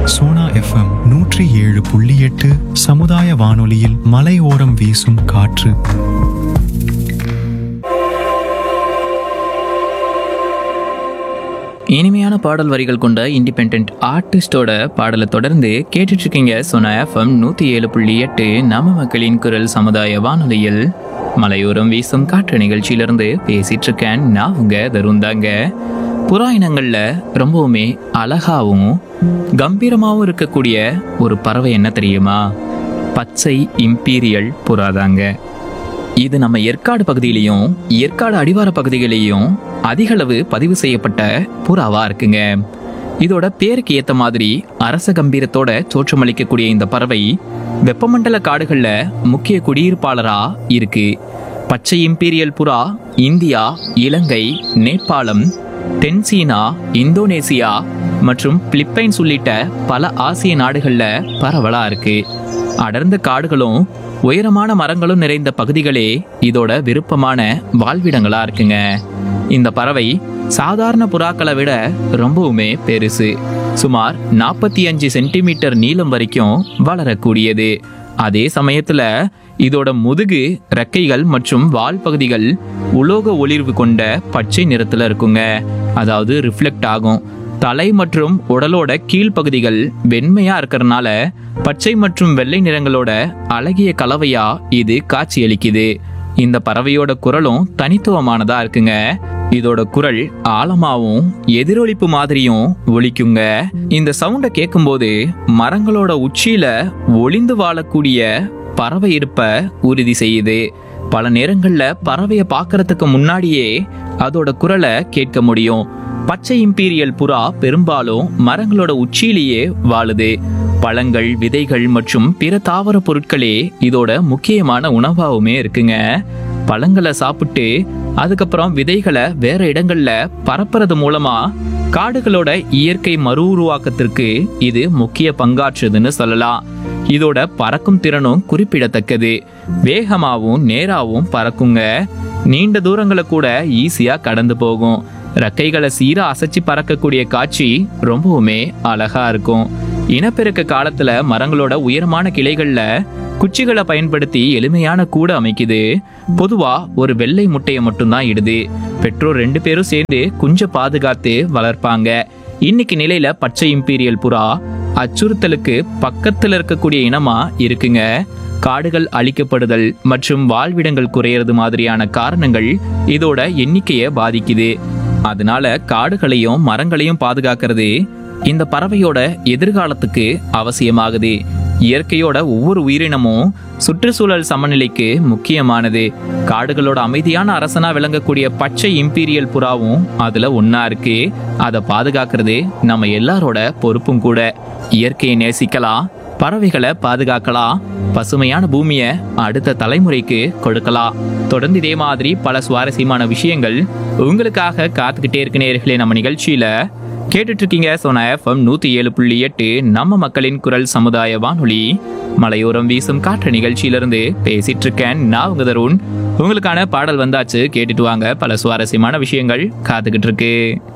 Sona FM நூற்றி ஏழு புள்ளி எட்டு சமுதாய வானொலியில் மலையோரம் வீசும் காற்று இனிமையான பாடல் வரிகள் கொண்ட இண்டிபெண்ட் ஆர்டிஸ்டோட பாடலை தொடர்ந்து கேட்டுட்டு இருக்கீங்க சொன்ன எஃப்எம் நூற்றி ஏழு புள்ளி எட்டு நம்ம மக்களின் குரல் சமுதாய வானொலியில் மலையோரம் வீசும் காற்று நிகழ்ச்சியிலிருந்து பேசிட்டு இருக்கேன் நான் உங்க தருந்தாங்க புறா இனங்கள்ல ரொம்பவுமே அழகாவும் கம்பீரமாகவும் இருக்கக்கூடிய ஒரு பறவை என்ன தெரியுமா பச்சை இம்பீரியல் புறாதாங்க இது நம்ம ஏற்காடு பகுதியிலையும் ஏற்காடு அடிவார பகுதிகளிலையும் அதிகளவு பதிவு செய்யப்பட்ட புறாவா இருக்குங்க இதோட பேருக்கு ஏத்த மாதிரி அரச கம்பீரத்தோட தோற்றமளிக்கக்கூடிய இந்த பறவை வெப்பமண்டல காடுகள்ல முக்கிய குடியிருப்பாளரா இருக்கு பச்சை இம்பீரியல் புறா இந்தியா இலங்கை நேபாளம் தென்சீனா இந்தோனேசியா மற்றும் பிலிப்பைன்ஸ் உள்ளிட்ட பல ஆசிய நாடுகள்ல பரவலா இருக்கு அடர்ந்த காடுகளும் உயரமான மரங்களும் நிறைந்த பகுதிகளே இதோட விருப்பமான வாழ்விடங்களா இருக்குங்க இந்த பறவை சாதாரண புறாக்களை விட ரொம்பவுமே பெருசு சுமார் நாற்பத்தி அஞ்சு சென்டிமீட்டர் நீளம் வரைக்கும் வளரக்கூடியது அதே சமயத்துல இதோட முதுகு ரெக்கைகள் மற்றும் வால் பகுதிகள் உலோக ஒளிர்வு கொண்ட பச்சை நிறத்துல இருக்குங்க அதாவது ரிஃப்ளெக்ட் ஆகும் தலை மற்றும் உடலோட கீழ்ப்பகுதிகள் வெண்மையா இருக்கறனால பச்சை மற்றும் வெள்ளை நிறங்களோட அழகிய கலவையா இது காட்சியளிக்குது இந்த பறவையோட குரலும் தனித்துவமானதா இருக்குங்க இதோட குரல் ஆழமாவும் எதிரொலிப்பு மாதிரியும் ஒலிக்குங்க இந்த சவுண்டை கேட்கும்போது மரங்களோட உச்சியில ஒளிந்து வாழக்கூடிய பறவை இருப்ப உறுதி செய்யுது பல நேரங்கள்ல பறவைய பார்க்கறதுக்கு முன்னாடியே அதோட குரலை கேட்க முடியும் பச்சை இம்பீரியல் புறா பெரும்பாலும் மரங்களோட உச்சியிலேயே வாழுது பழங்கள் விதைகள் மற்றும் பிற தாவர பொருட்களே இதோட முக்கியமான உணவாவுமே இருக்குங்க பழங்களை சாப்பிட்டு அதுக்கப்புறம் விதைகளை வேற இடங்கள்ல பரப்புறது மூலமா காடுகளோட இயற்கை மறு உருவாக்கத்திற்கு இது முக்கிய பங்காற்றுதுன்னு சொல்லலாம் இதோட பறக்கும் திறனும் குறிப்பிடத்தக்கது வேகமாவும் நேராவும் பறக்குங்க நீண்ட தூரங்களை கூட ஈஸியா கடந்து போகும் ரெக்கைகளை சீரா அசைச்சு பறக்கக்கூடிய காட்சி ரொம்பவுமே அழகா இருக்கும் இனப்பெருக்க காலத்துல மரங்களோட உயரமான கிளைகள்ல குச்சிகளை பயன்படுத்தி எளிமையான கூடு அமைக்குது பொதுவா ஒரு வெள்ளை முட்டையை மட்டும்தான் இடுது பெற்றோர் ரெண்டு பேரும் சேர்ந்து குஞ்ச பாதுகாத்து வளர்ப்பாங்க இன்னைக்கு நிலையில பச்சை இம்பீரியல் புறா அச்சுறுத்தலுக்கு பக்கத்துல இருக்கக்கூடிய இனமா இருக்குங்க காடுகள் அழிக்கப்படுதல் மற்றும் வாழ்விடங்கள் குறையிறது மாதிரியான காரணங்கள் இதோட எண்ணிக்கையை பாதிக்குது அதனால காடுகளையும் மரங்களையும் பாதுகாக்கிறது இந்த பறவையோட எதிர்காலத்துக்கு அவசியமாகுது இயற்கையோட ஒவ்வொரு உயிரினமும் சுற்றுச்சூழல் சமநிலைக்கு முக்கியமானது காடுகளோட அமைதியான அரசனா விளங்கக்கூடிய பச்சை இம்பீரியல் புறாவும் அதுல ஒண்ணா இருக்கு அதை பாதுகாக்கிறது நம்ம எல்லாரோட பொறுப்பும் கூட இயற்கையை நேசிக்கலாம் பறவைகளை பாதுகாக்கலாம் பசுமையான பூமியை அடுத்த தலைமுறைக்கு கொடுக்கலாம் தொடர்ந்து இதே மாதிரி பல சுவாரஸ்யமான விஷயங்கள் உங்களுக்காக காத்துக்கிட்டே இருக்க நேர்களே நம்ம நிகழ்ச்சியில கேட்டுட்டு இருக்கீங்க சோனா எஃப்எம் நூத்தி ஏழு புள்ளி எட்டு நம்ம மக்களின் குரல் சமுதாய வானொலி மலையோரம் வீசும் காற்று நிகழ்ச்சியிலிருந்து பேசிட்டு இருக்கேன் நான் உங்க தருண் உங்களுக்கான பாடல் வந்தாச்சு கேட்டுட்டு வாங்க பல சுவாரஸ்யமான விஷயங்கள் காத்துக்கிட்டு இருக்கு